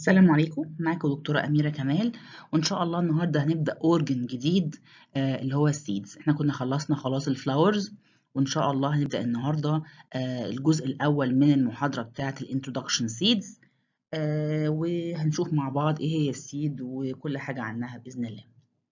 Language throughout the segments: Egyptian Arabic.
السلام عليكم معاكم دكتورة أميرة كمال وإن شاء الله النهاردة هنبدأ أورجن جديد آه اللي هو السيدز إحنا كنا خلصنا خلاص الفلاورز وإن شاء الله هنبدأ النهاردة آه الجزء الأول من المحاضرة بتاعة الانترودكشن سيدز آه وهنشوف مع بعض إيه هي السيد وكل حاجة عنها بإذن الله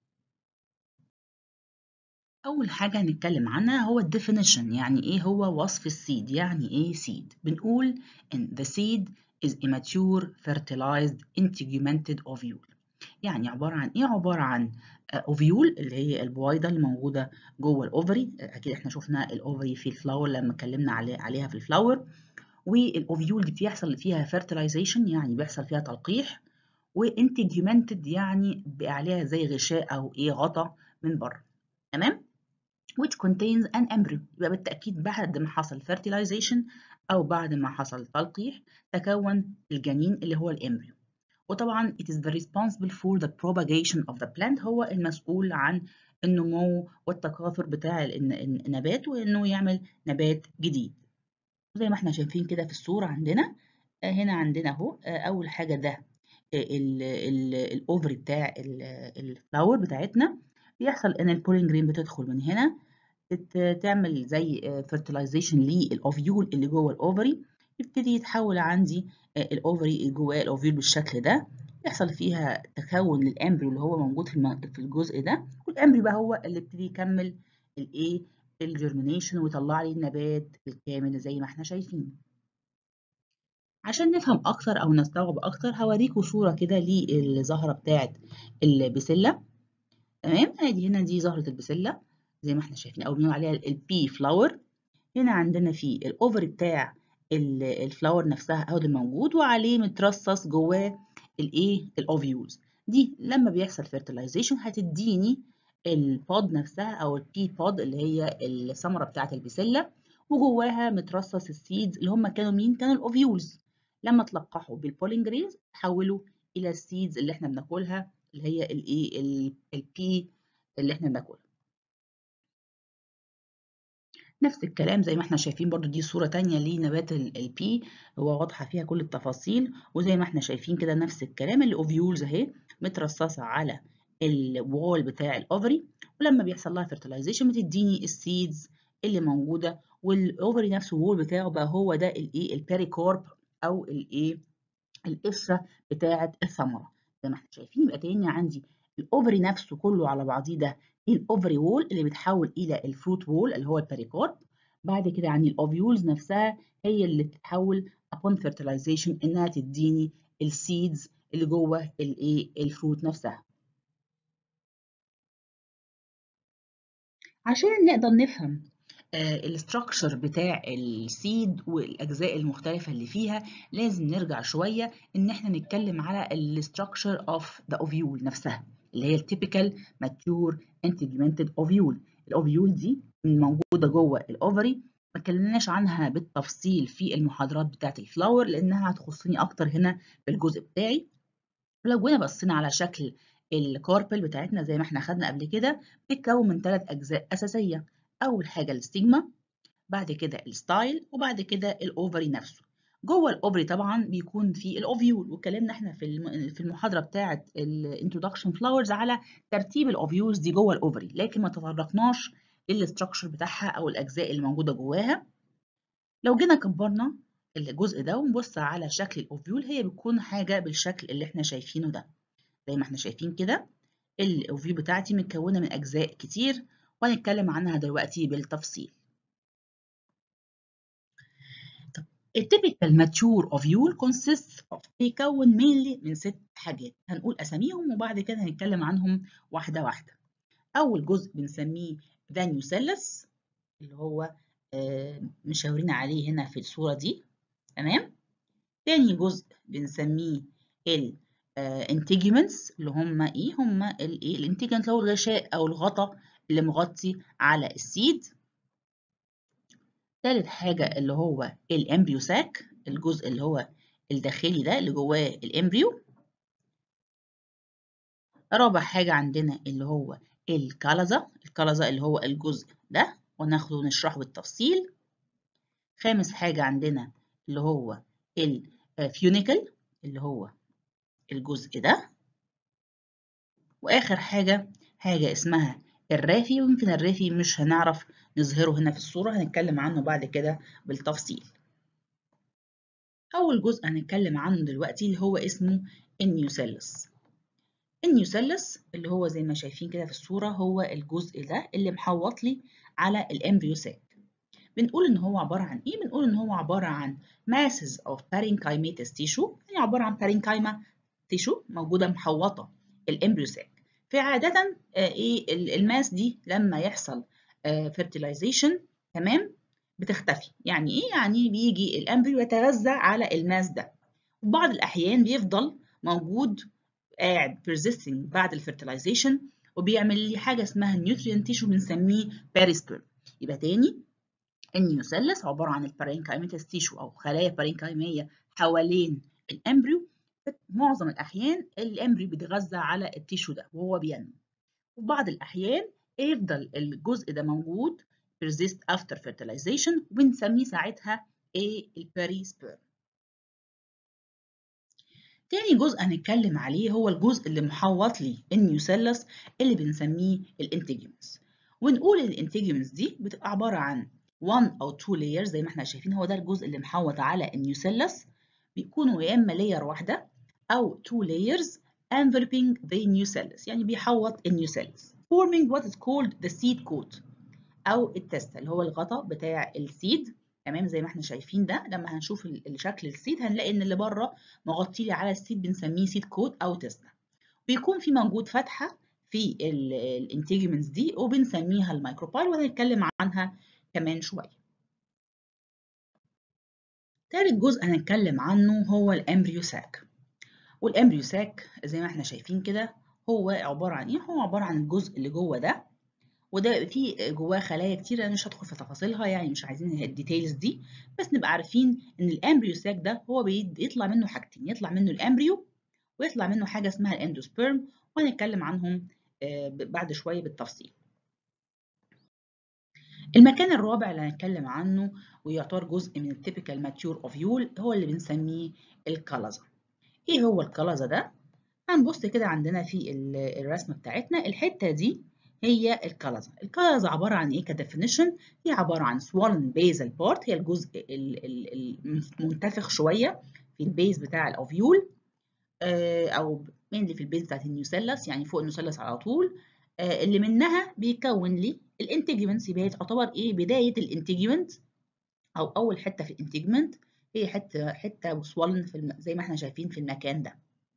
أول حاجة هنتكلم عنها هو الديفينيشن يعني إيه هو وصف السيد يعني إيه سيد بنقول إن the seed is immature fertilized integumented ovule يعني عبارة عن إيه عبارة عن اوفيول اللي هي البويضة الموجودة جوه الأوفري أكيد إحنا شفنا الأوفري في الفلاور لما اتكلمنا عليه عليها في الفلاور والأوفيول دي بيحصل فيها fertilization يعني بيحصل فيها تلقيح وانتجمنتد يعني بقى عليها زي غشاء أو إيه غطا من بره تمام which contains an embryo يبقى بالتأكيد بعد ما حصل fertilization أو بعد ما حصل تلقيح تكون الجنين اللي هو الإمبريو وطبعا it is the responsible for the propagation of the plant هو المسؤول عن النمو والتكاثر بتاع النبات وإنه يعمل نبات جديد زي ما احنا شايفين كده في الصورة عندنا هنا عندنا اهو أول حاجة ده الأوفري بتاع الفلاور بتاعتنا بيحصل إن البولين جرين بتدخل من هنا تعمل زي fertilization للأوفيول اللي جوه الأوفري يبتدي يتحول عندي الأوفري جواه الأوفيول بالشكل ده يحصل فيها تكون للأمبريو اللي هو موجود في الجزء ده والأمبريو بقى هو اللي يبتدي يكمل الإيه الجرمينيشن ويطلع لي النبات الكامل زي ما احنا شايفين عشان نفهم أكتر أو نستوعب أكتر هوريكم صورة كده للزهرة بتاعت البسلة تمام ادي هنا دي زهرة البسلة زي ما احنا شايفين او بنقول عليها البي فلاور هنا عندنا في الاوفري بتاع الفلاور نفسها اهو اللي موجود وعليه مترصص جواه الايه الاوفيولز دي لما بيحصل فيرتلايزيشن هتديني البود نفسها او البي بود اللي هي الثمره بتاعه البسله وجواها مترصص السيدز اللي هم كانوا مين كانوا الاوفيولز لما تلقحوا بالبولين جرينز تحولوا الى السيدز اللي احنا بناكلها اللي هي الايه البي اللي احنا بناكلها نفس الكلام زي ما احنا شايفين برضو دي صورة تانية لنبات البي هو واضحة فيها كل التفاصيل وزي ما احنا شايفين كده نفس الكلام الاوفيولز اهي مترصصة على الوول بتاع الاوفري ولما بيحصل لها فيرتلايزيشن بتديني السيدز اللي موجودة والاوفري نفسه الوول بتاعه بقى هو ده الايه البيريكورب او الايه القشرة بتاعة الثمرة زي ما احنا شايفين يبقى تاني عندي الاوفري نفسه كله على بعضيه ده الاوفري وول اللي بيتحول الى الفروت وول اللي هو البيريكورب بعد كده يعني الاوفيولز نفسها هي اللي بتتحول upon fertilization انها تديني السيدز اللي جوه الايه الفروت نفسها عشان نقدر نفهم الاستراكشر بتاع السيد والاجزاء المختلفه اللي فيها لازم نرجع شويه ان احنا نتكلم على الاستراكشر اوف ذا اوفيول نفسها اللي هي التيبيكال ماتيور انتجمنتد اوفيول الاوفيول دي موجوده جوه الاوفري ما اتكلمناش عنها بالتفصيل في المحاضرات بتاعه الفلاور لانها هتخصني اكتر هنا في الجزء بتاعي لو جينا بصينا على شكل الكاربل بتاعتنا زي ما احنا خدنا قبل كده بتتكون من ثلاث اجزاء اساسيه اول حاجه الستيجما بعد كده الستايل وبعد كده الاوفري نفسه جوه الاوفري طبعا بيكون في الاوفيول واتكلمنا احنا في في المحاضره بتاعه الانترودكشن فلاورز على ترتيب الاوفيولز دي جوه الاوفري لكن ما تطرقناش للاستراكشر بتاعها او الاجزاء اللي موجوده جواها لو جينا كبرنا الجزء ده ونبص على شكل الاوفيول هي بتكون حاجه بالشكل اللي احنا شايفينه ده زي ما احنا شايفين كده الاوفيول بتاعتي متكونه من اجزاء كتير وهنتكلم عنها دلوقتي بالتفصيل التيبيكال ماتيور اوفيول consists of بيكون mainly من ست حاجات هنقول اساميهم وبعد كده هنتكلم عنهم واحده واحده اول جزء بنسميه فانيوسيلس اللي هو آه مشاورين عليه هنا في الصوره دي تمام تاني جزء بنسميه ال انتيجمنتس اللي هم ايه هم الايه الانتيجمنت اللي هو الغشاء او الغطا اللي مغطي على السيد تالت حاجة اللي هو الامبريو ساك الجزء اللي هو الداخلي ده اللي جواه الامبريو رابع حاجة عندنا اللي هو الكالزا الكالزا اللي هو الجزء ده وناخده ونشرحه بالتفصيل خامس حاجة عندنا اللي هو الفيونيكل اللي هو الجزء ده واخر حاجه حاجه اسمها الرافي ويمكن الرافي مش هنعرف نظهره هنا في الصوره هنتكلم عنه بعد كده بالتفصيل اول جزء هنتكلم عنه دلوقتي اللي هو اسمه النيوسيلس النيوسيلس اللي هو زي ما شايفين كده في الصوره هو الجزء ده اللي محوط لي على الامبريوساك بنقول ان هو عباره عن ايه بنقول ان هو عباره عن masses of parenchymatous tissue يعني عباره عن parenchyma tissue موجوده محوطه الامبريوساك فعاده ايه الماس دي لما يحصل fertilization تمام بتختفي يعني ايه يعني بيجي الامبريو يتغذى على الماس ده وفي بعض الاحيان بيفضل موجود قاعد persisting بعد الفيرتلايزيشن وبيعمل لي حاجه اسمها نيوتريان تيشو بنسميه بيريسبيرم يبقى تاني النيوسيلس عباره عن البارينكايميتس تيشو او خلايا بارينكايميه حوالين الامبريو في معظم الاحيان الامبريو بيتغذى على التيشو ده وهو بينمو وفي بعض الاحيان يفضل الجزء ده موجود persist after fertilization وبنسميه ساعتها ايه البيريسبيرم تاني جزء هنتكلم عليه هو الجزء اللي محوط لي النيوسيلس اللي بنسميه الانتيجيومز ونقول الانتيجيومز دي بتبقى عباره عن 1 او 2 layers زي ما احنا شايفين هو ده الجزء اللي محوط على النيوسيلس بيكونوا يا اما layer واحده او 2 layers enveloping the nucellus يعني بيحوط النيوسيلس forming what is called the seed coat او التستة اللي هو الغطاء بتاع السيد تمام زي ما احنا شايفين ده لما هنشوف الشكل السيد هنلاقي ان اللي بره مغطي لي على السيد بنسميه سيد كوت او تستة بيكون في موجود فتحه في الانتيجمنتس دي وبنسميها الميكروبايل وهنتكلم عنها كمان شويه تالت جزء هنتكلم عنه هو الامبريوساك والامبريوساك زي ما احنا شايفين كده هو عباره عن ايه هو عباره عن الجزء اللي جوه ده وده فيه جواه خلايا كتير انا مش هدخل في تفاصيلها يعني مش عايزين الديتيلز دي بس نبقى عارفين ان الامبريو ساك ده هو بيطلع منه حاجتين يطلع منه الامبريو ويطلع منه حاجه اسمها الاندوسبيرم وهنتكلم عنهم بعد شويه بالتفصيل المكان الرابع اللي هنتكلم عنه ويعتبر جزء من التيبيكال ماتيور اوفيول هو اللي بنسميه الكلزه ايه هو الكلزه ده هنبص كده عندنا في الرسمه بتاعتنا الحته دي هي الكلزة الكلزة عبارة عن ايه كديفينيشن هي عبارة عن swollen basal part هي الجزء المنتفخ شوية في البيز بتاع الاوفيول او mainly في البيز بتاعت النيوسيلس يعني فوق النيوسيلس على طول اللي منها بيكون لي الانتجمنت يبقى تعتبر ايه بداية الانتجمنت او اول حتة في الانتجمنت هي حتة حتة swollen في الم... زي ما احنا شايفين في المكان ده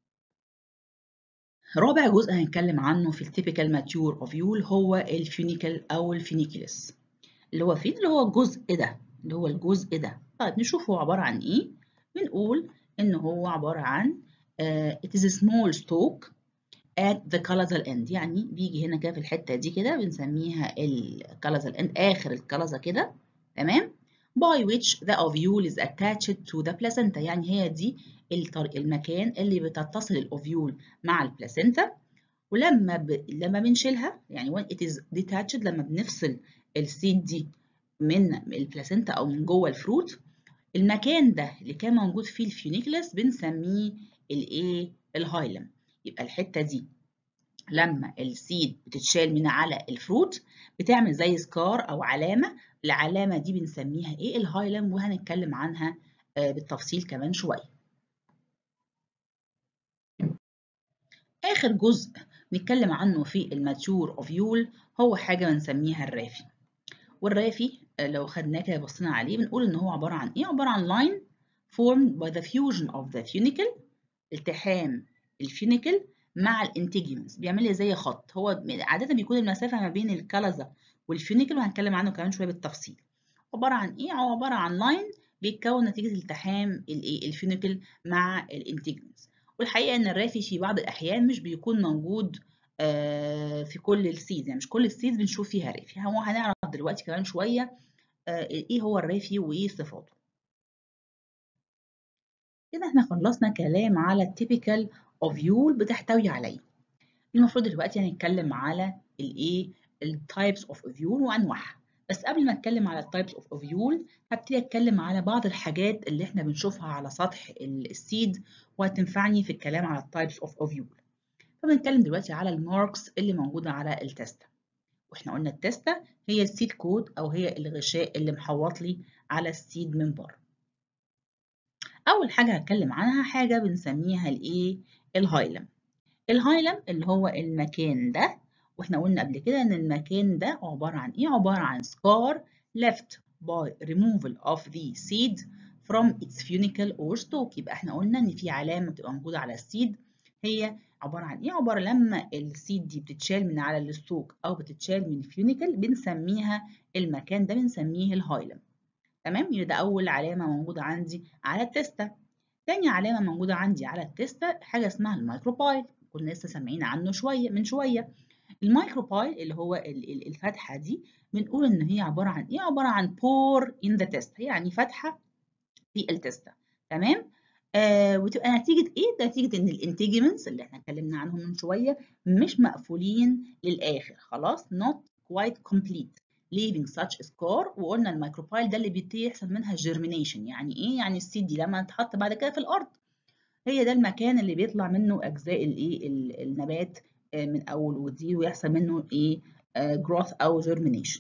رابع جزء هنتكلم عنه في التيبيكال ماتيور اوفيول هو الفيونيكل او الفينيكلس اللي هو فين اللي هو الجزء ده اللي هو الجزء ده طيب نشوف هو عباره عن ايه بنقول ان هو عباره عن uh, it is a small stalk at the callosal end يعني بيجي هنا كده في الحته دي كده بنسميها الكالازال end اخر الكالازا كده تمام by which the ovule is attached to the placenta يعني هي دي المكان اللي بتتصل الاوفيول مع البلاسينتا ولما ب... لما بنشيلها يعني when it is detached لما بنفصل السيد دي من البلاسينتا او من جوه الفروت المكان ده اللي كان موجود فيه الفيونيكلس بنسميه الايه الهايلم يبقى الحته دي لما السيد بتتشال من على الفروت بتعمل زي سكار او علامه العلامه دي بنسميها ايه الهايلم وهنتكلم عنها بالتفصيل كمان شويه آخر جزء نتكلم عنه في الماتيور اوفيول هو حاجة بنسميها الرافي والرافي لو خدناه كده بصينا عليه بنقول إن هو عبارة عن إيه؟ عبارة عن line formed by the fusion of the funicle التحام الفيونيكل مع الانتيجيومز بيعمل لي زي خط هو عادة بيكون المسافة ما بين الكلزة والفيونيكل وهنتكلم عنه كمان شوية بالتفصيل عبارة عن إيه؟ هو عبارة عن لاين بيتكون نتيجة التحام الإيه؟ الفيونيكل مع الانتيجيومز والحقيقه ان الرافي في بعض الاحيان مش بيكون موجود في كل السيدز يعني مش كل السيدز بنشوف فيها رافي هو هنعرف دلوقتي كمان شويه ايه هو الرافي وايه صفاته كده احنا خلصنا كلام على التيبيكال اوفيول بتحتوي على ايه المفروض دلوقتي هنتكلم على الايه التايبس اوف اوفيول وانواعها بس قبل ما اتكلم على التايبس اوف اوفيول هبتدي اتكلم على بعض الحاجات اللي احنا بنشوفها على سطح السيد وهتنفعني في الكلام على التايبس اوف اوفيول فبنتكلم دلوقتي على الماركس اللي موجوده على التستة واحنا قلنا التستة هي السيد كود او هي الغشاء اللي محوط لي على السيد من بره اول حاجه هتكلم عنها حاجه بنسميها الايه الهايلم الهايلم اللي هو المكان ده واحنا قلنا قبل كده ان المكان ده عباره عن ايه عباره عن scar left by removal of the seed from its funicle or stalk يبقى احنا قلنا ان في علامه بتبقى موجوده على السيد هي عباره عن ايه عباره لما السيد دي بتتشال من على الستوك او بتتشال من الفيونيكل بنسميها المكان ده بنسميه الهايلم تمام يبقى ده اول علامه موجوده عندي على التستة تاني علامه موجوده عندي على التستة حاجه اسمها الميكروبايل كنا لسه سامعين عنه شويه من شويه الميكروبايل اللي هو الفتحه دي بنقول ان هي عباره عن ايه عباره عن بور ان ذا تيست يعني فتحه في التستة تمام آه وتبقى نتيجه ايه نتيجه ان الانتجمنتس اللي احنا اتكلمنا عنهم من شويه مش مقفولين للاخر خلاص not quite complete leaving such scar وقلنا الميكروبايل ده اللي بيبتدي يحصل منها جيرمينيشن يعني ايه يعني السيد دي لما تتحط بعد كده في الارض هي ده المكان اللي بيطلع منه اجزاء الايه النبات من اول وجديد ويحصل منه ايه جروث او جيرمينيشن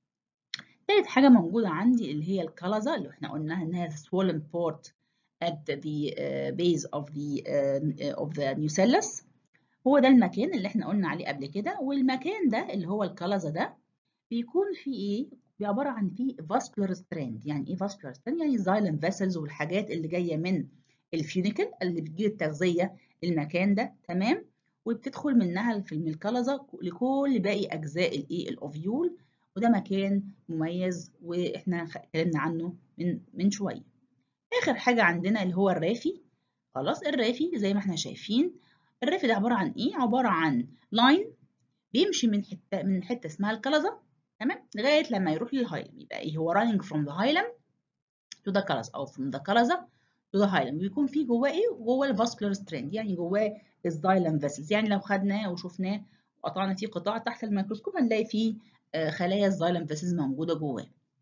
تالت حاجه موجوده عندي اللي هي الكلازا اللي احنا قلناها انها swollen port at the uh, base of the uh, of the nucellus هو ده المكان اللي احنا قلنا عليه قبل كده والمكان ده اللي هو الكلازا ده بيكون فيه ايه عباره عن فيه vascular strand يعني ايه vascular strand يعني xylem vessels والحاجات اللي جايه من الفيونيكل اللي بتجيب التغذيه للمكان ده تمام وبتدخل منها في الكلزه لكل باقي اجزاء الايه الاوفيول وده مكان مميز واحنا اتكلمنا عنه من من شويه اخر حاجه عندنا اللي هو الرافي خلاص الرافي زي ما احنا شايفين الرافي ده عباره عن ايه عباره عن لاين بيمشي من حته من حته اسمها الكلزه تمام لغايه لما يروح للهايلم يبقى ايه هو running from the hilum to the callus او from the callus to the hilum بيكون فيه جواه ايه جواه الفاسكولار ستراند يعني جواه الزايلم فيسلز يعني لو خدناه وشفناه وقطعنا فيه قطاع تحت الميكروسكوب هنلاقي فيه خلايا الزايلم فيسلز موجوده جواه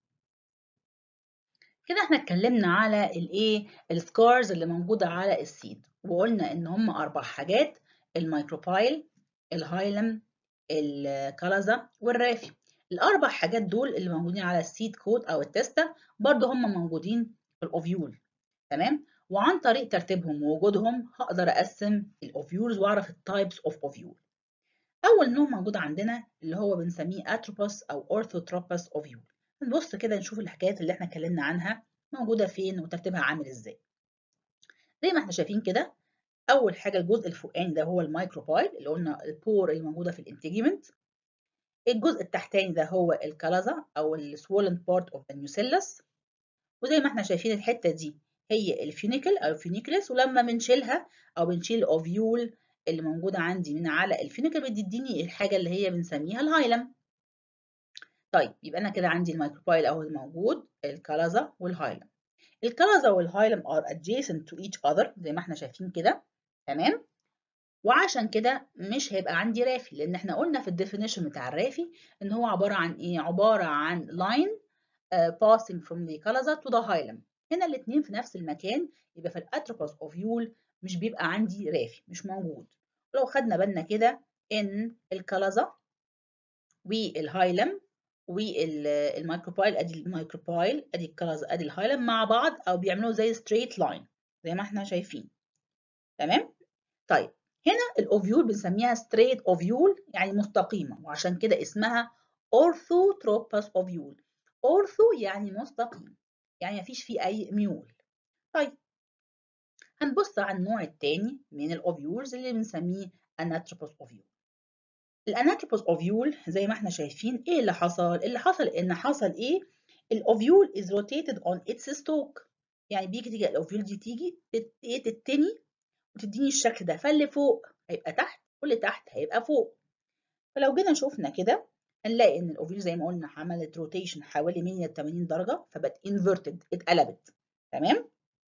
كده احنا اتكلمنا على الايه السكارز اللي موجوده على السيد وقلنا ان هم اربع حاجات الميكروبايل الهايلم الكلازا والرافي الاربع حاجات دول اللي موجودين على السيد كود او التستة برضه هم موجودين في الاوفيول تمام وعن طريق ترتيبهم ووجودهم هقدر اقسم الاوفيولز واعرف التايبس اوف اوفيول اول نوع موجود عندنا اللي هو بنسميه اتروبوس او اورثوتروبوس اوفيول نبص كده نشوف الحكايات اللي احنا اتكلمنا عنها موجوده فين وترتيبها عامل ازاي زي ما احنا شايفين كده اول حاجه الجزء الفوقاني ده هو الميكروبايل اللي قلنا البور اللي موجوده في الانتجمنت الجزء التحتاني ده هو الكلازا او السوولن بارت اوف ذا نيوسيلس وزي ما احنا شايفين الحته دي هي الفينيكل او الفينيكلس ولما بنشيلها او بنشيل الاوفيول اللي موجوده عندي من على الفينيكل بتديني الحاجه اللي هي بنسميها الهايلم طيب يبقى انا كده عندي الميكروبايل اهو موجود الكلازا والهايلم الكلازا والهايلم are adjacent to each other زي ما احنا شايفين كده تمام وعشان كده مش هيبقى عندي رافي لان احنا قلنا في الديفينيشن بتاع الرافي ان هو عباره عن ايه عباره عن line uh, passing from the callus to the hilum هنا الاثنين في نفس المكان يبقى في الاتروبوس اوفيول مش بيبقى عندي رافي مش موجود ولو خدنا بالنا كده ان الكلازا والهايلم والميكروبايل ادي الميكروبايل ادي الكلازا ادي الهايلم مع بعض او بيعملوا زي ستريت لاين زي ما احنا شايفين تمام طيب هنا الاوفيول بنسميها ستريت اوفيول يعني مستقيمه وعشان كده اسمها اورثوتروبوس اوفيول اورثو يعني مستقيم يعني مفيش فيه اي ميول طيب هنبص على النوع الثاني من الاوفيولز اللي بنسميه اناتروبوس اوفيول الاناتروبوس اوفيول زي ما احنا شايفين ايه اللي حصل اللي حصل ان حصل ايه الاوفيول is rotated on its stalk يعني بيجي تيجي الاوفيول دي تيجي تتني وتديني الشكل ده فاللي فوق هيبقى تحت واللي تحت هيبقى فوق فلو جينا شفنا كده هنلاقي ان الاوفيول زي ما قلنا عملت روتيشن حوالي 180 درجه فبقت انفيرتد اتقلبت تمام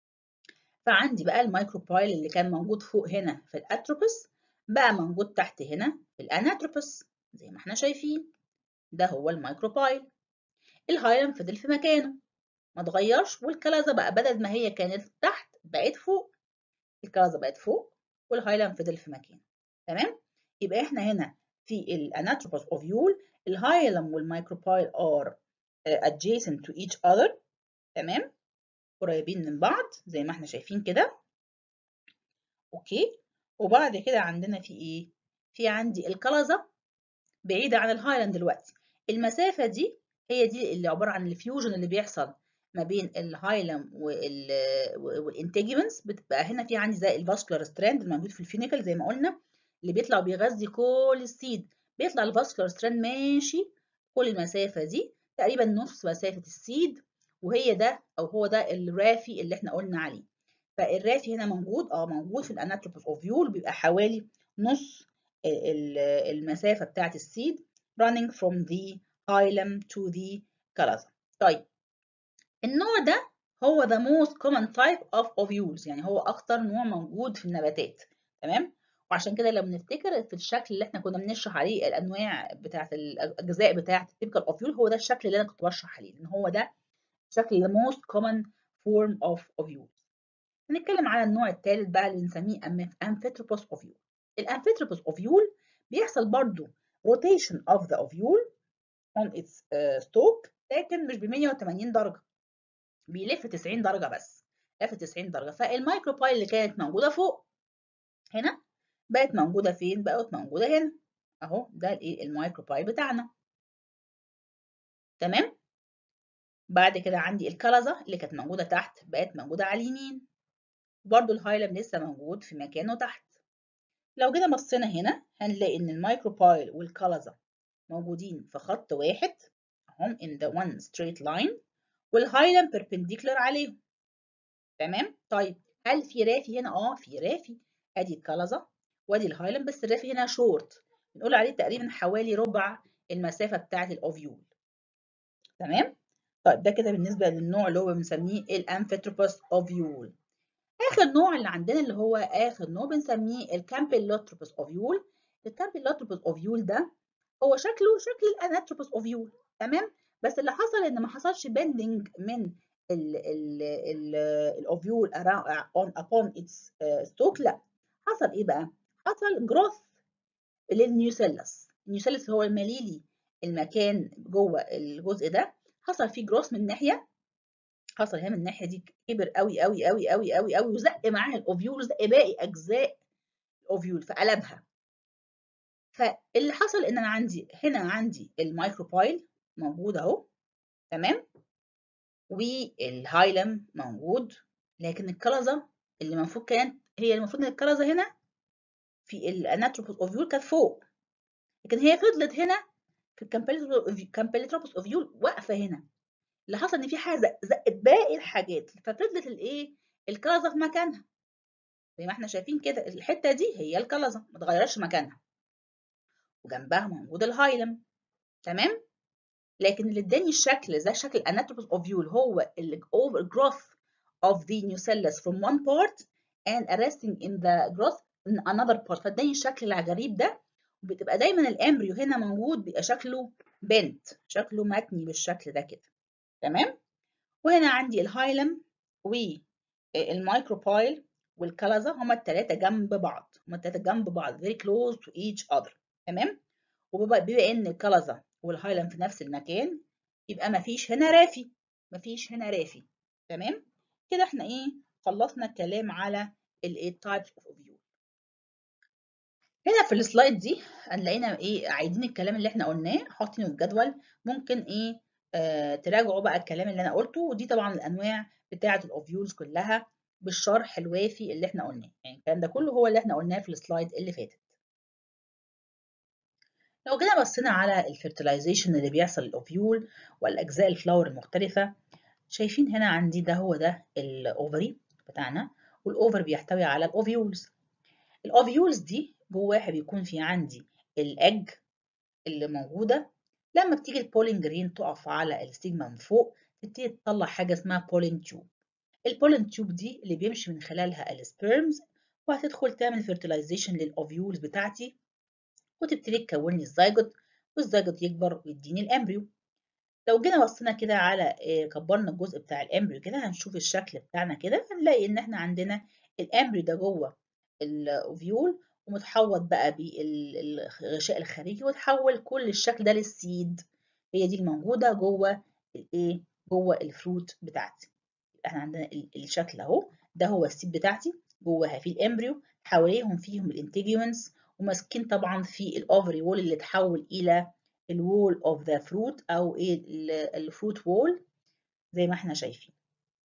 فعندي بقى الميكروبايل اللي كان موجود فوق هنا في الاتروبس بقى موجود تحت هنا في الاناتروبس زي ما احنا شايفين ده هو الميكروبايل الهايلم فضل في مكانه ما اتغيرش والكلازة بقى بدل ما هي كانت تحت بقت فوق الكلازة بقت فوق والهايلم فضل في مكانه تمام يبقى احنا هنا في الاناتروبوس اوفيول الهايلم والمايكروبايل ار adjacent to each other تمام قريبين من بعض زي ما احنا شايفين كده اوكي وبعد كده عندنا في ايه في عندي الكلازة بعيدة عن الهايلم دلوقتي المسافة دي هي دي اللي عبارة عن الفيوجن اللي بيحصل ما بين الهايلم والانتجمنتس بتبقى هنا في عندي زي الفاسكولار ستراند الموجود في الفينيكل زي ما قلنا اللي بيطلع وبيغذي كل السيد بيطلع الفاسكولار ستراند ماشي كل المسافة دي تقريبا نص مسافة السيد وهي ده أو هو ده الرافي اللي احنا قلنا عليه فالرافي هنا موجود اه موجود في الاناتروبوس اوفيول بيبقى حوالي نص المسافة بتاعة السيد running from the hilum to the callus. طيب النوع ده هو the most common type of ovules يعني هو أكتر نوع موجود في النباتات تمام وعشان كده لو بنفتكر في الشكل اللي احنا كنا بنشرح عليه الانواع بتاعه الاجزاء بتاعه التيبيكال اوفيول هو ده الشكل اللي انا كنت بشرح عليه لان هو ده شكل the most common form of ovules هنتكلم على النوع الثالث بقى اللي بنسميه amphitrupous ovule الامفيتروبوس اوفيول بيحصل برضو rotation of the ovule on its uh, stalk لكن مش ب 180 درجه بيلف 90 درجه بس لف 90 درجه فالمايكروبايل اللي كانت موجوده فوق هنا بقت موجوده فين بقت موجوده هنا اهو ده الايه المايكروبايل بتاعنا تمام بعد كده عندي الكلزه اللي كانت موجوده تحت بقت موجوده على اليمين برضو الهايلم لسه موجود في مكانه تحت لو جينا بصينا هنا هنلاقي ان المايكروبايل والكلزه موجودين في خط واحد هم in the one straight line والهايلم perpendicular عليهم تمام طيب هل في رافي هنا اه في رافي ادي الكلزه وادي الهايلم بس الرافي هنا شورت بنقول عليه تقريبا حوالي ربع المسافه بتاعه الاوفيول تمام طيب ده كده بالنسبه للنوع اللي هو بنسميه الامفيتروبوس اوفيول اخر نوع اللي عندنا اللي هو اخر نوع بنسميه الكامبيلوتروبوس اوفيول الكامبيلوتروبوس اوفيول ده هو شكله شكل الاناتروبوس اوفيول تمام بس اللي حصل ان ما حصلش بندنج من ال ال ال الاوفيول on upon its stalk لا حصل ايه بقى حصل جروث للنيوسيلس النيوسيلس هو المليلي المكان جوه الجزء ده حصل فيه جروث من ناحيه حصل هنا من الناحيه دي كبر قوي قوي قوي قوي قوي قوي وزق معاها الاوفيول زق باقي اجزاء الاوفيول فقلبها فاللي حصل ان انا عندي هنا عندي المايكروبايل موجود اهو تمام والهايلم موجود لكن الكلزه اللي المفروض كانت هي المفروض ان الكلزه هنا في الاناتروبوس اوفيول كانت فوق لكن هي فضلت هنا في الكامبيليتروبوس اوفيول واقفه هنا اللي حصل ان في حاجه زقت باقي الحاجات ففضلت الايه الكلزه في مكانها زي ما احنا شايفين كده الحته دي هي الكلزه ما اتغيرش مكانها وجنبها موجود الهايلم تمام لكن اللي اداني الشكل زي شكل الاناتروبوس اوفيول هو الاوفر جروث of the nucellus from one part and arresting in the growth in another part فاداني الشكل الغريب ده وبتبقى دايما الامبريو هنا موجود بيبقى شكله بنت شكله متني بالشكل ده كده تمام وهنا عندي الهايلم والمايكروبايل والكلزة هما التلاتة جنب بعض هما التلاتة جنب بعض very close to each other تمام وبما ان الكلزة والهايلم في نفس المكان يبقى مفيش هنا رافي مفيش هنا رافي تمام كده احنا ايه خلصنا الكلام على الايه types of ovule هنا في السلايد دي هنلاقينا ايه عايزين الكلام اللي احنا قلناه حاطينه في جدول ممكن ايه آه تراجعوا بقى الكلام اللي انا قلته ودي طبعا الانواع بتاعه الاوفيولز كلها بالشرح الوافي اللي احنا قلناه يعني الكلام ده كله هو اللي احنا قلناه في السلايد اللي فاتت لو جينا بصينا على الفيرتلايزيشن اللي بيحصل للاوفيول والاجزاء الفلاور المختلفه شايفين هنا عندي ده هو ده الاوفري بتاعنا والاوفر بيحتوي على الاوفيولز الاوفيولز دي جواها بيكون في عندي الاج اللي موجوده لما بتيجي البولين جرين تقف على الستيجما من فوق تبتدي تطلع حاجه اسمها بولين تيوب البولين تيوب دي اللي بيمشي من خلالها السبيرمز وهتدخل تعمل فيرتلايزيشن للاوفيولز بتاعتي وتبتدي تكون لي الزيجوت والزيجوت يكبر ويديني الامبريو لو جينا بصينا كده على كبرنا الجزء بتاع الامبريو كده هنشوف الشكل بتاعنا كده هنلاقي ان احنا عندنا الامبريو ده جوه الاوفيول ومتحوط بقى بالغشاء الخارجي وتحول كل الشكل ده للسيد هي دي الموجوده جوه الايه جوه الفروت بتاعتي احنا عندنا الشكل اهو ده هو السيد بتاعتي جواها في الامبريو حواليهم فيهم الانتيجيومنتس وماسكين طبعا في الاوفري وول اللي اتحول الى الوول اوف ذا فروت او ايه الفروت وول زي ما احنا شايفين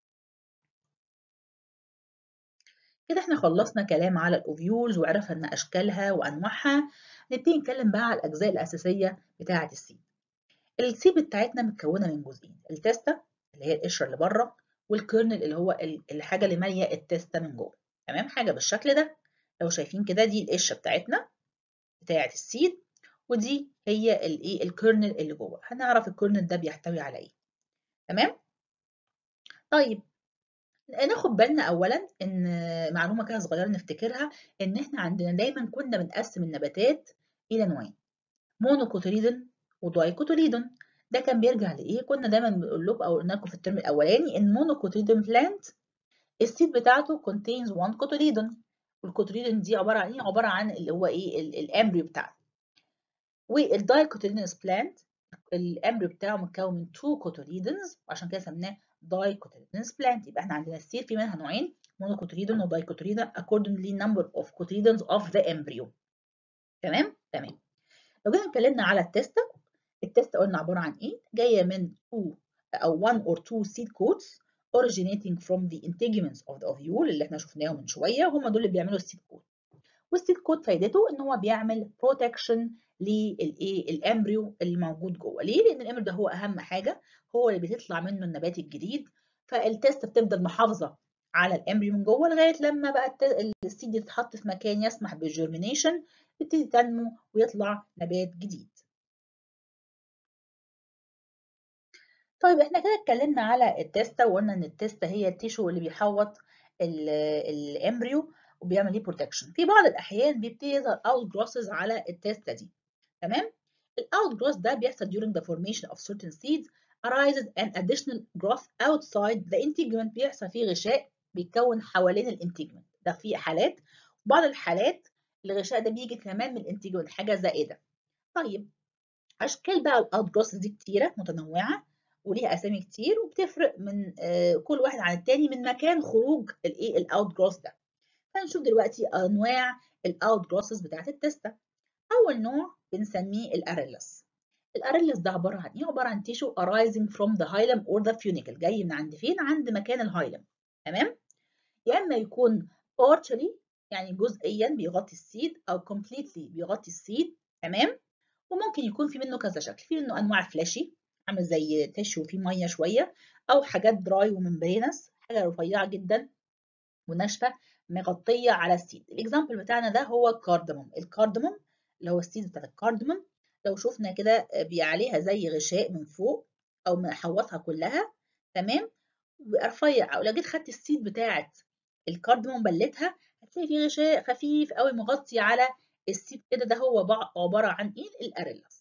كده احنا خلصنا كلام على الاوفيولز وعرفنا اشكالها وانواعها نبتدي نتكلم بقى على الاجزاء الاساسيه بتاعه السيد السيد بتاعتنا متكونه من جزئين التستة اللي هي القشره اللي بره والكيرنل اللي هو الحاجه اللي ماليه التستة من جوه تمام حاجه بالشكل ده لو شايفين كده دي القشره بتاعتنا بتاعه السيد ودي هي الايه الكيرنل اللي جوه هنعرف الكيرنل ده بيحتوي على ايه تمام طيب ناخد بالنا اولا ان معلومه كده صغيره نفتكرها ان احنا عندنا دايما كنا بنقسم النباتات الى نوعين مونوكوتيليدون ودايكوتيليدون ده كان بيرجع لايه كنا دايما بنقول لكم او قلنا لكم في الترم الاولاني ان مونوكوتيليدون بلانت السيد بتاعته contains one cotyledon والكوتيليدون دي عباره عن ايه عباره عن اللي هو ايه الامبريو بتاعنا والدايكوتيليدونس بلانت الامبريو بتاعه متكون من two cotyledons وعشان كده سميناه dicotyledonous plant يبقى احنا عندنا السيد في منها نوعين monocotyledon و dicotyledon accordingly number of cotyledons of the embryo تمام تمام لو جينا اتكلمنا على التستة التستة قلنا عبارة عن ايه جاية من two او one or two seed coats originating from the integuments of the ovule اللي احنا شفناهم من شوية هم دول اللي بيعملوا السيد كوت والسيد كوت فايدته ان هو بيعمل بروتكشن للايه الامبريو اللي موجود جوه ليه لان الامبريو ده هو اهم حاجه هو اللي بتطلع منه النبات الجديد فالتست بتفضل محافظه على الامبريو من جوه لغايه لما بقى السيد يتحط في مكان يسمح بالجيرمينيشن يبتدي تنمو ويطلع نبات جديد طيب احنا كده اتكلمنا على التستة وقلنا ان التستة هي التيشو اللي بيحوط الامبريو وبيعمل ليه بروتكشن في بعض الاحيان بيبتدي يظهر اوت جروسز على التستة دي تمام الاوت جروس ده بيحصل during the formation of certain seeds arises an additional growth outside the integument بيحصل فيه غشاء بيتكون حوالين الانتيجمنت ده في حالات بعض الحالات الغشاء ده بيجي كمان من الانتيجمنت حاجه زائده طيب اشكال بقى الاوت جروس دي كتيره متنوعه وليها اسامي كتير وبتفرق من كل واحد عن التاني من مكان خروج الايه الاوت جروس ده هنشوف دلوقتي انواع الاوت جروسز بتاعت التستة اول نوع بنسميه الاريلس الاريلس ده عباره عن ايه عباره عن تيشو arising from the hilum or the funicle جاي من عند فين عند مكان الهايلم تمام يا اما يكون partially يعني جزئيا بيغطي السيد او completely بيغطي السيد تمام وممكن يكون في منه كذا شكل في منه انواع فلاشي عامل زي تيشو فيه ميه شويه او حاجات دراي وممبرينس حاجه رفيعه جدا وناشفه مغطيه على السيد الاكزامبل بتاعنا ده هو الكاردموم الكاردموم اللي هو السيد بتاع الكاردموم لو شفنا كده عليها زي غشاء من فوق او محوطها كلها تمام رفيع او لو جيت خدت السيد بتاعت الكاردموم بلتها هتلاقي فيه غشاء خفيف قوي مغطي على السيد كده ده هو عباره عن ايه الاريلاس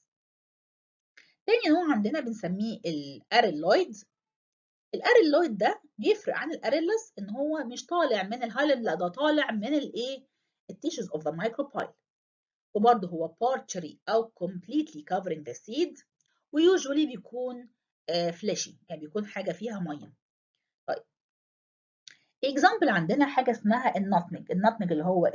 تاني نوع عندنا بنسميه الاريلويد الاريلويد ده بيفرق عن الاريلس ان هو مش طالع من الهايلم لا ده طالع من الايه التيشوز اوف ذا مايكروبايل وبرضه هو partially او completely covering the seed ويوجولي بيكون فلاشي يعني بيكون حاجه فيها ميه طيب اكزامبل عندنا حاجه اسمها النطمج النطمج اللي هو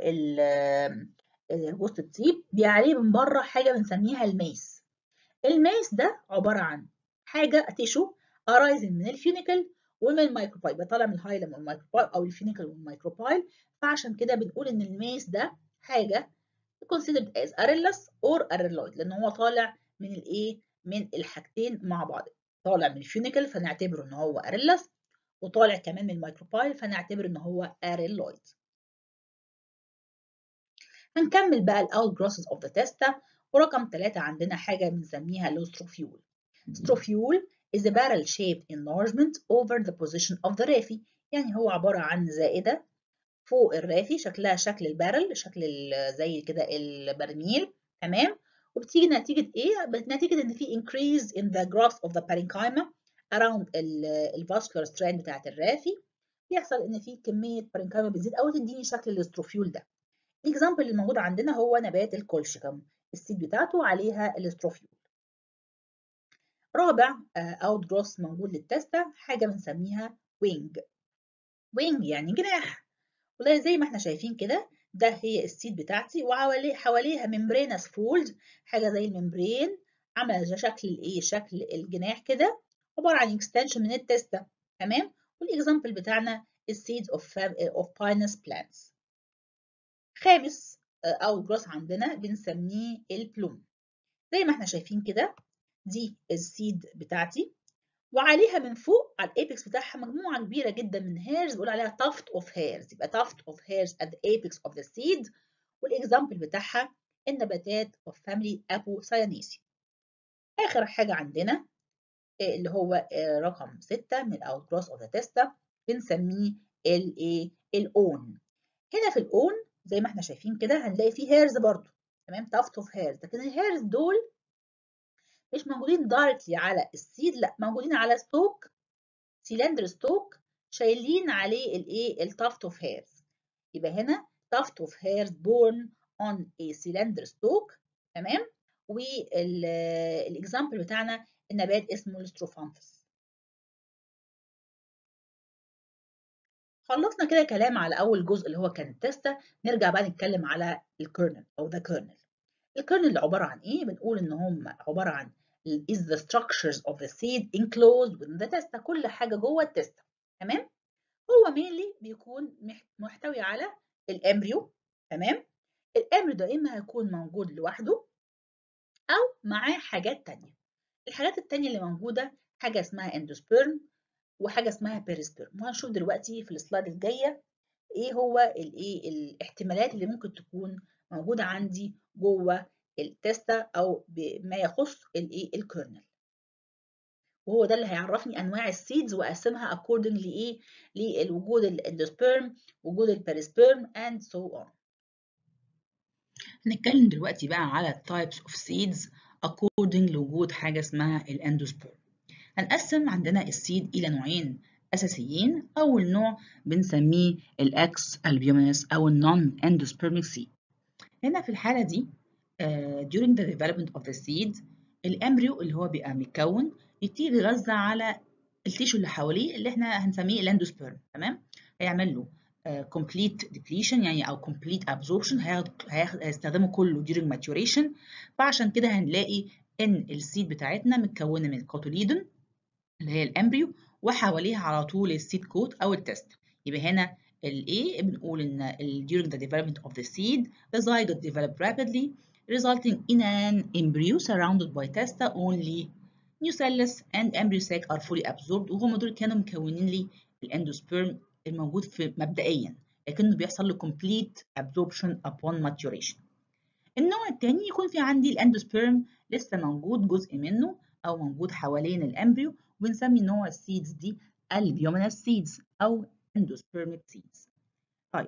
وسط الطيب بي عليه من بره حاجه بنسميها الميس الميس ده عباره عن حاجه تيشو arising من الفيونيكل ومن الميكروبايل بيطلع من الهايلم والميكروبايل او الفيونيكل والميكروبايل فعشان كده بنقول ان الميس ده حاجه considered as arillus or arylloid لان هو طالع من الايه من الحاجتين مع بعض طالع من الفيونيكل فنعتبره ان هو arillus وطالع كمان من الميكروبايل فنعتبر ان هو arylloid هنكمل بقى الاوت جروسز اوف ذا تيستا ورقم ثلاثة عندنا حاجة بنسميها الاستروفيول استروفيول is a barrel shaped enlargement over the position of the رافي يعني هو عبارة عن زائدة فوق الرافي شكلها شكل البارل شكل زي كده البرميل تمام وبتيجي نتيجة إيه؟ نتيجة إن في increase in the growth of the parenchyma around الفاسكولار ستراند بتاعت الرافي بيحصل إن في كمية parenchyma بتزيد أو تديني شكل الاستروفيول ده. الإكزامبل اللي موجود عندنا هو نبات الكولشيكم السيد بتاعته عليها الاستروفيول. رابع اوت جروس موجود للتستة حاجة بنسميها وينج. وينج يعني جناح. وده زي ما احنا شايفين كده ده هي السيد بتاعتي وحواليه حواليها ممبرينس فولد حاجه زي الممبرين عامله شكل الايه شكل الجناح كده عباره عن اكستنشن من التستة تمام والاكزامبل بتاعنا السيدز اوف اوف باينس بلانتس خامس او جروس عندنا بنسميه البلوم زي ما احنا شايفين كده دي السيد بتاعتي وعليها من فوق على الابيكس بتاعها مجموعه كبيره جدا من هيرز بنقول عليها tuft of hairs يبقى tuft of hairs at the apex of the seed والاكزامبل بتاعها النباتات of family Apocyanaceae اخر حاجه عندنا اللي هو رقم 6 من outgrowth of the testa بنسميه الايه الاون هنا في الاون زي ما احنا شايفين كده هنلاقي فيه هيرز برضو تمام tuft of hairs لكن الهيرز دول مش موجودين دايركتلي على السيد لا موجودين على ستوك سيلندر ستوك شايلين عليه الايه التافت اوف هيرز يبقى هنا تافت اوف هيرز بورن اون a cylinder ستوك تمام والاكزامبل بتاعنا النبات اسمه الاستروفانثس خلصنا كده كلام على اول جزء اللي هو كان التستة نرجع بقى نتكلم على الكيرنل او ذا كيرنل الكيرنل عباره عن ايه بنقول ان هم عباره عن is the structures of the seed enclosed within the testa كل حاجة جوه التستة تمام هو mainly بيكون محتوي على الامبريو تمام الامبريو ده اما هيكون موجود لوحده او معاه حاجات تانية الحاجات التانية اللي موجودة حاجة اسمها اندوسبيرم وحاجة اسمها بيريسبيرم وهنشوف دلوقتي في السلايد الجاية ايه هو الايه الاحتمالات اللي ممكن تكون موجودة عندي جوه التستة أو بما يخص الإيه الكيرنل وهو ده اللي هيعرفني أنواع السيدز وأقسمها according لإيه لوجود الاندوسبيرم وجود البيريسبيرم and so on هنتكلم دلوقتي بقى على types of seeds according لوجود حاجة اسمها الاندوسبيرم هنقسم عندنا السيد إلى نوعين أساسيين أول نوع بنسميه الأكس البيومينس أو النون اندوسبيرميك seed هنا في الحالة دي Uh, during the development of the seed الامبريو اللي هو بيبقى متكون يبتدي يتغذى على التيشو اللي حواليه اللي احنا هنسميه الاندوسبيرم تمام هيعمل له uh, complete depletion يعني او complete absorption هيستخدمه كله during maturation فعشان كده هنلاقي ان السيد بتاعتنا متكونه من الكوتوليدون اللي هي الامبريو وحواليها على طول السيد كوت او التست يبقى هنا ال A بنقول ان during the development of the seed the zygote develop rapidly resulting in an embryo surrounded by testa only nucellus and embryo sac are fully absorbed وهم دول كانوا مكونين لي الاندوسبيرم الموجود في مبدئيا لكنه بيحصل له complete absorption upon maturation النوع الثاني يكون في عندي الاندوسبيرم لسه موجود جزء منه او موجود حوالين الامبريو وبنسمي نوع السيدز دي البيومينس سيدز او اندوسبيرميك سيدز طيب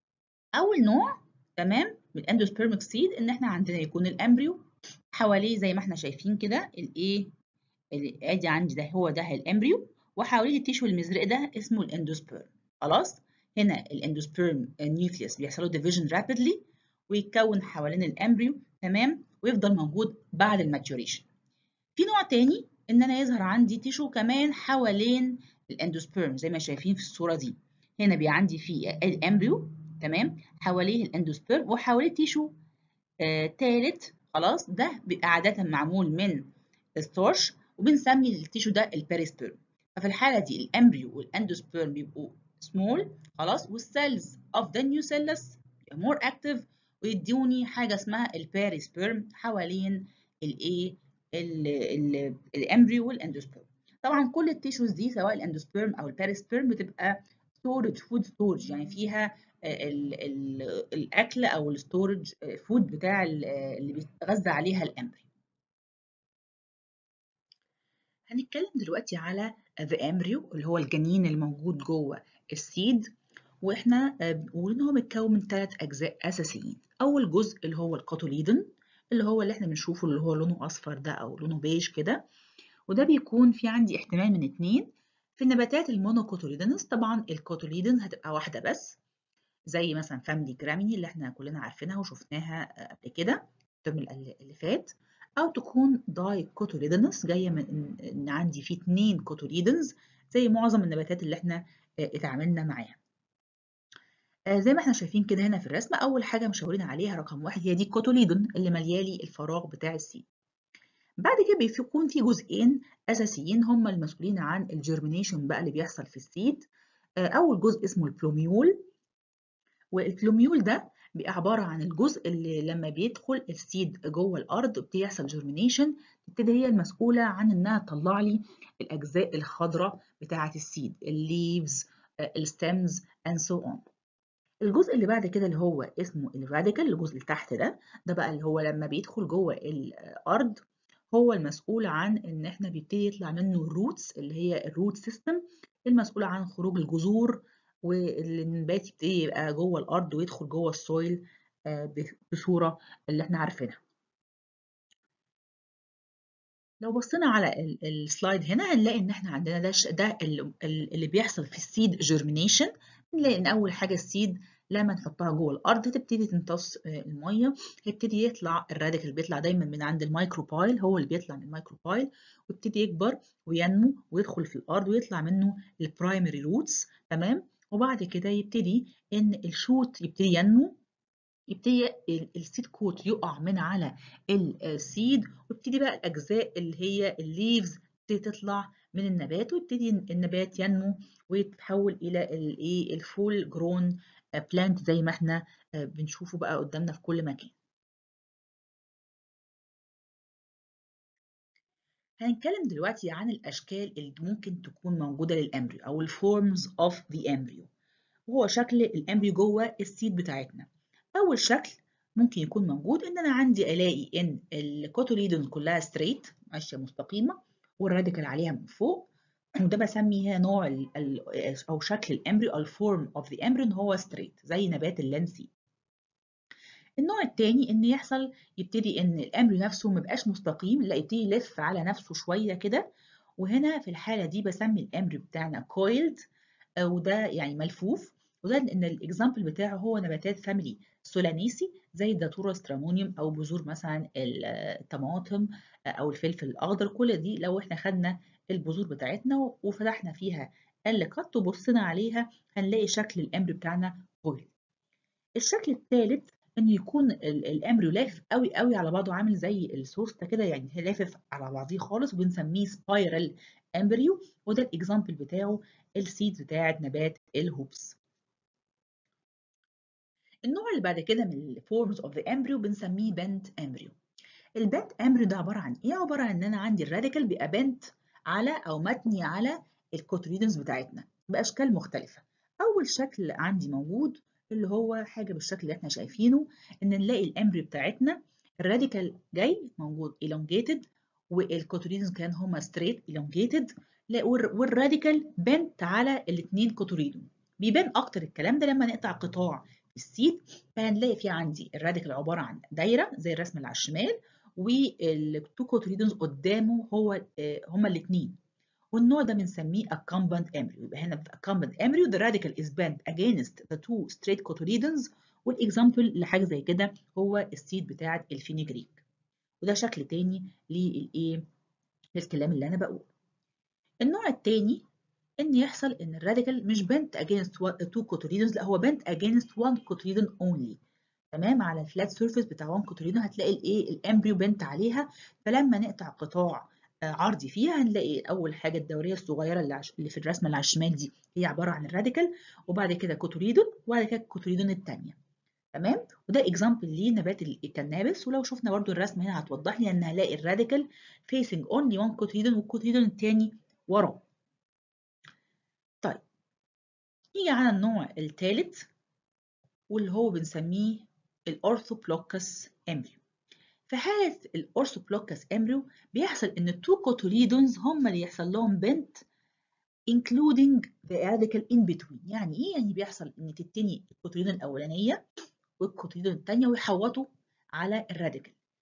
اول نوع تمام من الاندوسبيرميك سيد ان احنا عندنا يكون الامبريو حواليه زي ما احنا شايفين كده الايه ادي عندي ده هو ده الامبريو وحواليه التيشو المزرق ده اسمه الاندوسبيرم خلاص هنا الاندوسبيرم نيوكليوس بيحصل له ديفيجن رابيدلي ويتكون حوالين الامبريو تمام ويفضل موجود بعد الماتوريشن في نوع تاني ان انا يظهر عندي تيشو كمان حوالين الاندوسبيرم زي ما شايفين في الصوره دي هنا بيبقى عندي في الامبريو تمام حواليه الاندوسبيرم وحواليه تيشو آه تالت خلاص ده بيبقى عاده معمول من ستارش وبنسمي التيشو ده البيريسبيرم ففي الحاله دي الامبريو والاندوسبيرم بيبقوا سمول خلاص والسيلز اوف ذا نيوسيلس مور اكتف ويدوني حاجه اسمها البيريسبيرم حوالين الايه الامبريو والاندوسبيرم طبعا كل التيشوز دي سواء الاندوسبيرم او البيريسبيرم بتبقى ستورج فود ستورج يعني فيها ال ال الاكل او الستورج فود بتاع اللي بيتغذى عليها الامبريو هنتكلم دلوقتي على the embryo اللي هو الجنين الموجود جوه السيد واحنا بنقول ان هو متكون من ثلاث اجزاء اساسيين اول جزء اللي هو الكوتوليدون اللي هو اللي احنا بنشوفه اللي هو لونه اصفر ده او لونه بيج كده وده بيكون في عندي احتمال من اتنين في النباتات المونوكوتوليدنس طبعا الكوتوليدنز هتبقى واحده بس زي مثلا فاميلي جراميني اللي احنا كلنا عارفينها وشفناها قبل كده الترم اللي فات او تكون داي كوتوليدنس جايه من ان عندي في اتنين كوتوليدنز زي معظم النباتات اللي احنا اتعاملنا معاها زي ما احنا شايفين كده هنا في الرسمه اول حاجه مشاورين عليها رقم واحد هي دي الكوتوليدون اللي مليالي الفراغ بتاع السيد بعد كده بيكون في جزئين اساسيين هم المسؤولين عن الجيرمينيشن بقى اللي بيحصل في السيد اول جزء اسمه البلوميول والبلوميول ده بيبقى عباره عن الجزء اللي لما بيدخل السيد جوه الارض وبتبتدي يحصل جيرمينيشن تبتدي هي المسؤوله عن انها تطلع لي الاجزاء الخضراء بتاعه السيد الليفز الستيمز اند سو اون الجزء اللي بعد كده اللي هو اسمه الراديكال الجزء اللي تحت ده ده بقى اللي هو لما بيدخل جوه الارض هو المسؤول عن ان احنا بيبتدي يطلع منه الروتس اللي هي الروت سيستم المسؤولة عن خروج الجذور والنبات يبتدي يبقى جوه الارض ويدخل جوه السويل بصورة اللي احنا عارفينها لو بصينا على السلايد هنا هنلاقي ان احنا عندنا ده ده اللي بيحصل في السيد جيرمينيشن نلاقي ان اول حاجه السيد لما نحطها جوه الارض تبتدي تمتص الميه هيبتدي يطلع الراديكال بيطلع دايما من عند الميكروبايل هو اللي بيطلع من الميكروبايل ويبتدي يكبر وينمو ويدخل في الارض ويطلع منه البرايمري روتس تمام وبعد كده يبتدي ان الشوت يبتدي ينمو يبتدي السيد كوت يقع من على السيد ويبتدي بقى الاجزاء اللي هي الليفز تبتدي تطلع من النبات ويبتدي النبات ينمو ويتحول الى الايه الفول جرون بلانت زي ما احنا بنشوفه بقى قدامنا في كل مكان هنتكلم دلوقتي عن الاشكال اللي ممكن تكون موجوده للامبريو او الفورمز اوف ذا امبريو وهو شكل الامبريو جوه السيد بتاعتنا اول شكل ممكن يكون موجود ان انا عندي الاقي ان الكوتوليدون كلها ستريت ماشيه مستقيمه والراديكال عليها من فوق وده بسميها نوع ال ال او شكل الامبريو او الفورم اوف ذا امبريو ان هو ستريت زي نبات اللانسي النوع الثاني ان يحصل يبتدي ان الامبريو نفسه ما يبقاش مستقيم لا يبتدي يلف على نفسه شويه كده وهنا في الحاله دي بسمي الامبريو بتاعنا كويلد وده يعني ملفوف وده ان الاكزامبل بتاعه هو نباتات فاميلي سولانيسي زي الداتورا سترامونيوم او بذور مثلا الطماطم او الفلفل الاخضر كل دي لو احنا خدنا البذور بتاعتنا وفتحنا فيها الكت وبصينا عليها هنلاقي شكل الامبريو بتاعنا كويل الشكل الثالث ان يكون الامبريو لافف قوي قوي على بعضه عامل زي السوسته كده يعني لافف على بعضيه خالص وبنسميه سبايرال امبريو وده الاكزامبل بتاعه السيد بتاعت نبات الهوبس النوع اللي بعد كده من الفورمز اوف ذا امبريو بنسميه بنت امبريو البنت امبريو ده عباره عن ايه عباره عن ان انا عندي الراديكال بيبقى بنت على او متني على الكوتريدنز بتاعتنا باشكال مختلفه اول شكل عندي موجود اللي هو حاجه بالشكل اللي احنا شايفينه ان نلاقي الامبريو بتاعتنا الراديكال جاي موجود elongated والكوتريدنز كان هما ستريت elongated والراديكال بنت على الاثنين كوتريدون بيبان اكتر الكلام ده لما نقطع قطاع السيد فهنلاقي في عندي الراديكال عباره عن دايره زي الرسم اللي على الشمال والتو كوتريدونز قدامه هو هما الاثنين والنوع ده بنسميه accumbent embryo يبقى هنا في accumbent embryo the radical is bent against the two straight cotyledons والاكزامبل لحاجه زي كده هو السيد بتاعه الفينيجريك وده شكل تاني للايه للكلام اللي انا بقوله النوع التاني ان يحصل ان الراديكال مش بنت against two cotyledons لا هو بنت against one cotyledon only تمام على الفلات سيرفيس بتاع وان كوتريدون هتلاقي الايه الامبريو بنت عليها فلما نقطع قطاع عرضي فيها هنلاقي اول حاجه الدوريه الصغيره اللي, عش... اللي في الرسمه اللي على الشمال دي هي عباره عن الراديكال وبعد كده كوتريدون وبعد كده الكوتريدون الثانيه تمام وده اكزامبل لنبات الكنابس ولو شفنا برده الرسمه هنا هتوضح لي ان هلاقي الراديكال فيسنج اونلي وان كوتريدون والكوتريدون الثاني وراه طيب نيجي على النوع الثالث واللي هو بنسميه الأورثوبلوكس امبريو في حالة الأورثوبلوكس امبريو بيحصل إن التو كوتوليدونز هم اللي يحصل لهم بنت including the radical in between يعني إيه؟ يعني بيحصل إن تتني الكوتوليدون الأولانية والكوتوليدون الثانية ويحوطوا على الراديكال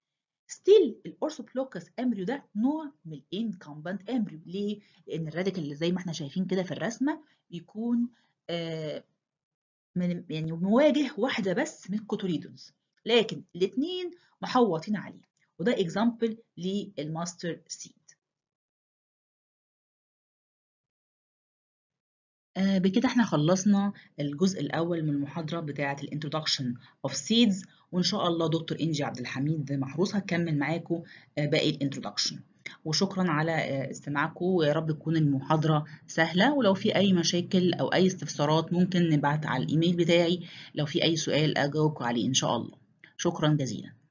ستيل الاورثوبلوكس امبريو ده نوع من الانكمبنت امبريو ليه؟ لان الراديكال اللي زي ما احنا شايفين كده في الرسمه بيكون آه من يعني مواجه واحده بس من الكوتوريدونز لكن الاثنين محوطين عليه وده اكزامبل للماستر سيد آه بكده احنا خلصنا الجزء الاول من المحاضره بتاعه الانترودكشن اوف سيدز وان شاء الله دكتور انجي عبد الحميد محروس هتكمل معاكم آه باقي الانترودكشن وشكرا على آه استماعكم ويا رب تكون المحاضره سهله ولو في اي مشاكل او اي استفسارات ممكن نبعت على الايميل بتاعي لو في اي سؤال اجاوبكم عليه ان شاء الله شكرا جزيلا